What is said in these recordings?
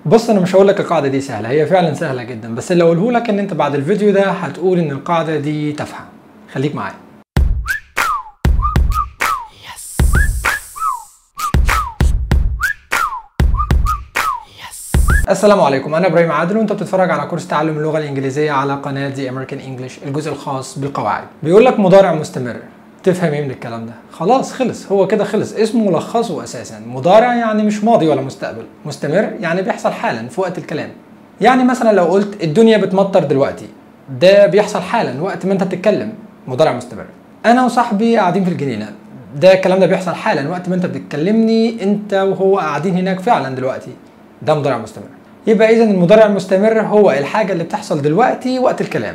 بص انا مش هقول لك القاعده دي سهله هي فعلا سهله جدا بس اللي اقوله لك ان انت بعد الفيديو ده هتقول ان القاعده دي تافهه خليك معايا السلام عليكم انا ابراهيم عادل وانت بتتفرج على كورس تعلم اللغه الانجليزيه على قناه دي امريكان انجلش الجزء الخاص بالقواعد بيقول لك مضارع مستمر تفهم ايه من الكلام ده خلاص خلص هو كده خلص اسمه ملخصه اساسا مضارع يعني مش ماضي ولا مستقبل مستمر يعني بيحصل حالا في وقت الكلام يعني مثلا لو قلت الدنيا بتمطر دلوقتي ده بيحصل حالا وقت ما انت بتتكلم مضارع مستمر انا وصاحبي قاعدين في الجنينه ده الكلام ده بيحصل حالا وقت ما انت بتكلمني انت وهو قاعدين هناك فعلا دلوقتي ده مضارع مستمر يبقى اذا المضارع المستمر هو الحاجه اللي بتحصل دلوقتي وقت الكلام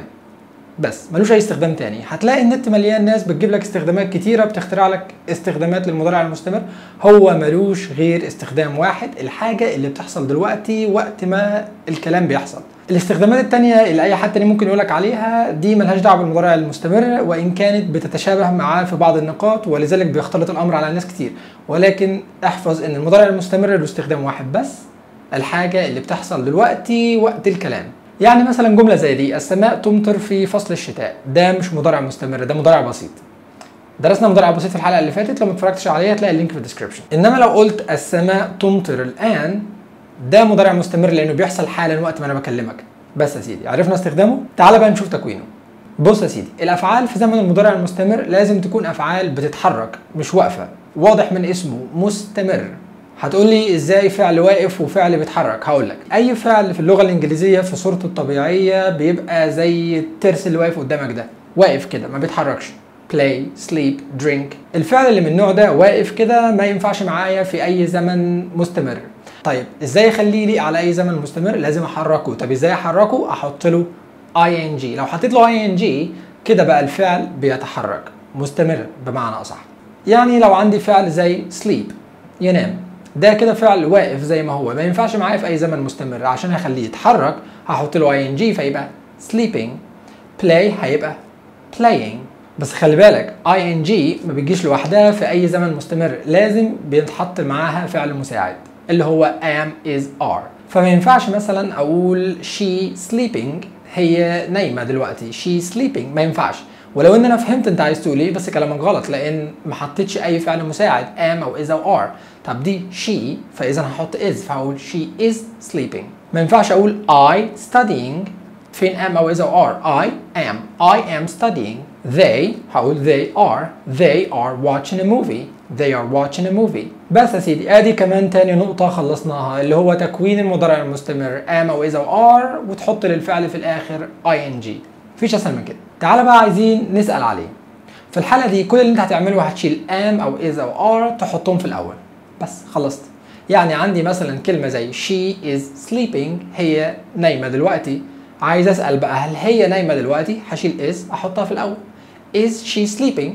بس ملوش اي استخدام تاني هتلاقي النت مليان ناس بتجيب لك استخدامات كتيره بتخترع لك استخدامات للمضارع المستمر هو ملوش غير استخدام واحد الحاجه اللي بتحصل دلوقتي وقت ما الكلام بيحصل الاستخدامات التانية اللي اي حد تاني ممكن يقولك عليها دي ملهاش دعوه بالمضارع المستمر وان كانت بتتشابه معاه في بعض النقاط ولذلك بيختلط الامر على ناس كتير ولكن احفظ ان المضارع المستمر له استخدام واحد بس الحاجه اللي بتحصل دلوقتي وقت الكلام يعني مثلا جمله زي دي السماء تمطر في فصل الشتاء ده مش مضارع مستمر ده مضارع بسيط درسنا مضارع بسيط في الحلقه اللي فاتت لو ما اتفرجتش عليها هتلاقي اللينك في الديسكربشن انما لو قلت السماء تمطر الان ده مضارع مستمر لانه بيحصل حالا وقت ما انا بكلمك بس يا سيدي عرفنا استخدامه تعال بقى نشوف تكوينه بص يا سيدي الافعال في زمن المضارع المستمر لازم تكون افعال بتتحرك مش واقفه واضح من اسمه مستمر هتقول لي ازاي فعل واقف وفعل بيتحرك هقول لك اي فعل في اللغه الانجليزيه في صورته الطبيعيه بيبقى زي الترس اللي واقف قدامك ده واقف كده ما بيتحركش play sleep drink الفعل اللي من النوع ده واقف كده ما ينفعش معايا في اي زمن مستمر طيب ازاي اخليه يليق على اي زمن مستمر لازم احركه طب ازاي احركه احط له ing لو حطيت له ing كده بقى الفعل بيتحرك مستمر بمعنى اصح يعني لو عندي فعل زي sleep ينام ده كده فعل واقف زي ما هو ما ينفعش معايا في اي زمن مستمر عشان اخليه يتحرك هحط له ing فيبقى sleeping play هيبقى playing بس خلي بالك ing ما بتجيش لوحدها في اي زمن مستمر لازم بيتحط معاها فعل مساعد اللي هو am is are فما ينفعش مثلا اقول she sleeping هي نايمه دلوقتي she sleeping ما ينفعش ولو ان انا فهمت انت عايز تقول ايه بس كلامك غلط لان ما حطيتش اي فعل مساعد am او is او are طب دي she فاذا هحط is فهقول she is sleeping ما ينفعش اقول I studying فين am او is او are I am I am studying they هقول they are they are watching a movie they are watching a movie بس يا سيدي ادي كمان تاني نقطة خلصناها اللي هو تكوين المضارع المستمر am او is او are وتحط للفعل في الاخر ing مفيش اسهل من كده تعال بقى عايزين نسأل عليه في الحالة دي كل اللي انت هتعمله هتشيل am او is او are تحطهم في الاول بس خلصت يعني عندي مثلا كلمة زي she is sleeping هي نايمة دلوقتي عايز اسأل بقى هل هي نايمة دلوقتي هشيل is احطها في الاول is she sleeping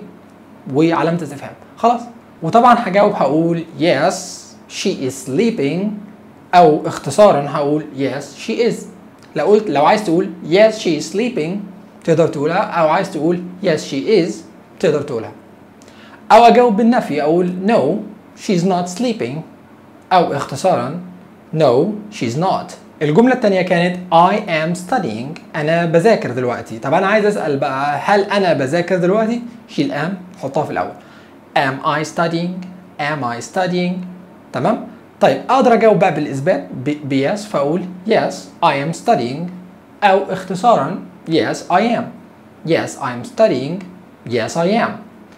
وعلامة استفهام خلاص وطبعا هجاوب هقول yes she is sleeping او اختصارا هقول yes she is لو قلت لو عايز تقول yes she is sleeping تقدر تقولها او عايز تقول yes she is تقدر تقولها او اجاوب بالنفي اقول no she's not sleeping او اختصارا no she's not الجملة التانية كانت I am studying أنا بذاكر دلوقتي طب أنا عايز أسأل بقى هل أنا بذاكر دلوقتي؟ شيل am حطها في الأول am I studying am I studying تمام؟ طيب أقدر أجاوب بقى بالإثبات ب yes فأقول yes I am studying أو اختصارا yes I am yes I am studying yes I am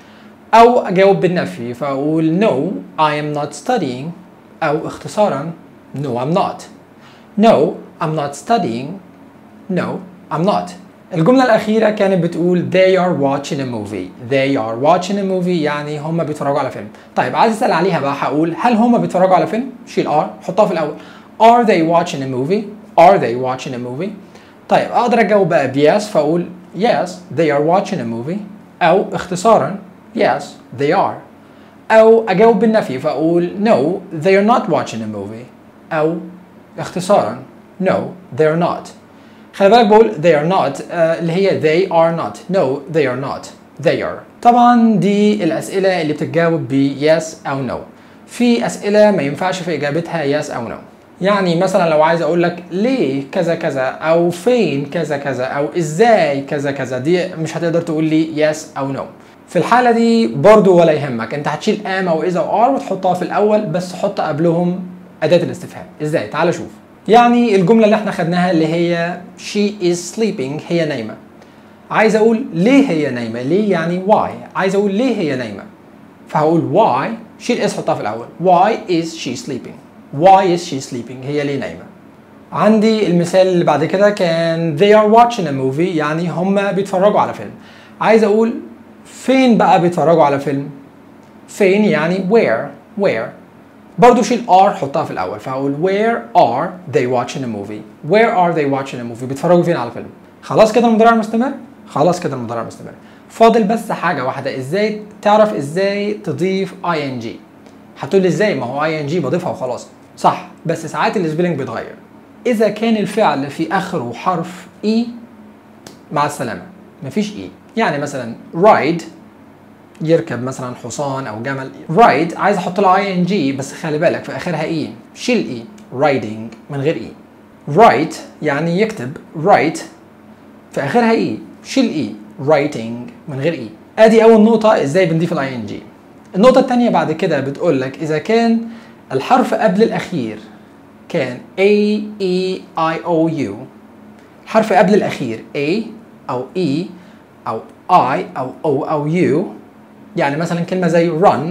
أو أجاوب بالنفي فأقول no I am not studying أو اختصارا no I'm not No, I'm not studying. No, I'm not. الجملة الأخيرة كانت بتقول they are watching a movie. They are watching a movie يعني هم بيتفرجوا على فيلم. طيب عايز أسأل عليها بقى هقول هل هم بيتفرجوا على فيلم؟ شيل are حطها في الأول. Are they watching a movie? Are they watching a movie? طيب أقدر أجاوب بقى ب yes فأقول yes they are watching a movie أو اختصارا yes they are. أو أجاوب بالنفي فأقول no they are not watching a movie أو اختصارا no they are not خلي بالك بقول they are not uh, اللي هي they are not no they are not they are طبعا دي الأسئلة اللي بتتجاوب ب yes أو no في أسئلة ما ينفعش في إجابتها yes أو no يعني مثلا لو عايز اقول لك ليه كذا كذا او فين كذا كذا او ازاي كذا كذا دي مش هتقدر تقول لي yes او no في الحالة دي برضو ولا يهمك انت هتشيل ام او اذا او ار وتحطها في الاول بس حط قبلهم اداة الاستفهام ازاي تعال شوف يعني الجملة اللي احنا خدناها اللي هي she is sleeping هي نايمة عايز اقول ليه هي نايمة ليه يعني why عايز اقول ليه هي نايمة فهقول why شيل اس حطها في الاول why is she sleeping why is she sleeping هي ليه نايمة عندي المثال اللي بعد كده كان they are watching a movie يعني هم بيتفرجوا على فيلم عايز اقول فين بقى بيتفرجوا على فيلم فين يعني where where برضو شيل are حطها في الاول فهقول where are they watching a movie where are they watching a movie بيتفرجوا فين على فيلم خلاص كده المضارع مستمر خلاص كده المضارع مستمر فاضل بس حاجه واحده ازاي تعرف ازاي تضيف ing هتقول لي ازاي ما هو ing بضيفها وخلاص صح بس ساعات السبيلنج بيتغير اذا كان الفعل في اخره حرف e مع السلامه مفيش e يعني مثلا ride يركب مثلا حصان او جمل ride عايز احط له اي ان جي بس خلي بالك في اخرها اي شيل اي riding من غير اي write يعني يكتب write في اخرها اي شيل اي writing من غير اي ادي اول نقطه ازاي بنضيف الاي ان جي النقطه الثانيه بعد كده بتقول لك اذا كان الحرف قبل الاخير كان A E I O U الحرف قبل الأخير A أو E أو I أو O أو U يعني مثلا كلمة زي run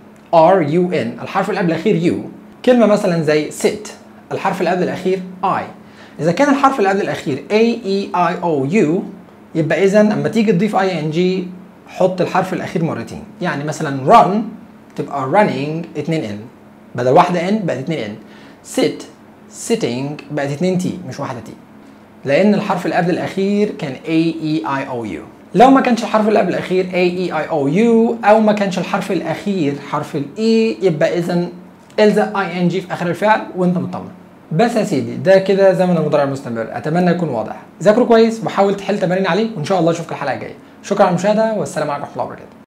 R U N الحرف اللي قبل الأخير U كلمة مثلا زي sit الحرف اللي قبل الأخير I إذا كان الحرف اللي قبل الأخير A E I O U يبقى إذا أما تيجي تضيف I N G حط الحرف الأخير مرتين يعني مثلا run تبقى running 2 N بدل واحدة N بقت 2 N sit sitting بقت 2 T مش واحدة T لأن الحرف اللي قبل الأخير كان A E I O U لو ما كانش الحرف اللي قبل الأخير A E I O U أو ما كانش الحرف الأخير حرف ال E يبقى إذا الزق I N G في آخر الفعل وأنت مطمن بس يا سيدي ده كده زمن المضارع المستمر اتمنى يكون واضح ذاكره كويس وحاول تحل تمارين عليه وان شاء الله اشوفك الحلقه الجايه شكرا على المشاهده والسلام عليكم ورحمه الله وبركاته